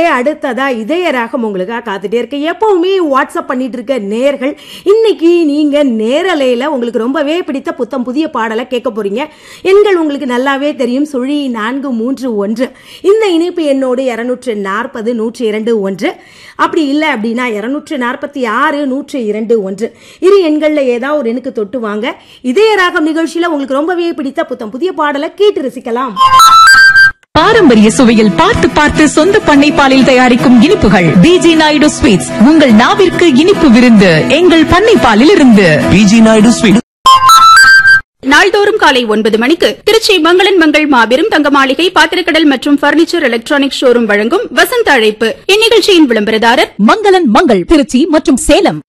அடுத்ததா இதய ராகம் உங்களுக்காக காத்துட்டே இருக்கு எப்பவுமே வாட்ஸ்அப் பண்ணிட்டு இருக்க நேர்கள் இன்னைக்கு நீங்க நேரலையில உங்களுக்கு ரொம்பவே பிடித்த புத்தம் புதிய பாடலை கேட்க போறீங்க எண்கள் உங்களுக்கு நல்லாவே தெரியும் சுழி நான்கு மூன்று ஒன்று இந்த இணைப்பு எண்ணோடு இருநூற்று நாற்பது நூற்றி இரண்டு ஒன்று அப்படி இல்லை அப்படின்னா இருநூற்று நாற்பத்தி ஆறு நூற்று இரண்டு ஒன்று இரு எண்களில் ஏதாவது ஒரு எண்ணுக்கு தொட்டு வாங்க இதய ராகம் நிகழ்ச்சியில உங்களுக்கு ரொம்பவே பிடித்த புத்தம் புதிய பாடலை கேட்டு ரசிக்கலாம் பாரம்பரிய சுவையில் பார்த்து பார்த்து சொந்த பண்ணை பாலில் தயாரிக்கும் இனிப்புகள் பிஜி நாயுடு ஸ்வீட்ஸ் உங்கள் நாவிற்கு இனிப்பு விருந்து எங்கள் பண்ணை பாலில் இருந்து பிஜி நாயுடு ஸ்வீட் நாள்தோறும் காலை ஒன்பது மணிக்கு திருச்சி மங்களன் மங்கள் மாபெரும் தங்க மாளிகை பாத்திரக்கடல் மற்றும் பர்னிச்சர் எலக்ட்ரானிக் ஷோரூம் வழங்கும் வசந்த அழைப்பு இந்நிகழ்ச்சியின் விளம்பரதாரர் மங்களன் மங்கள் திருச்சி மற்றும் சேலம்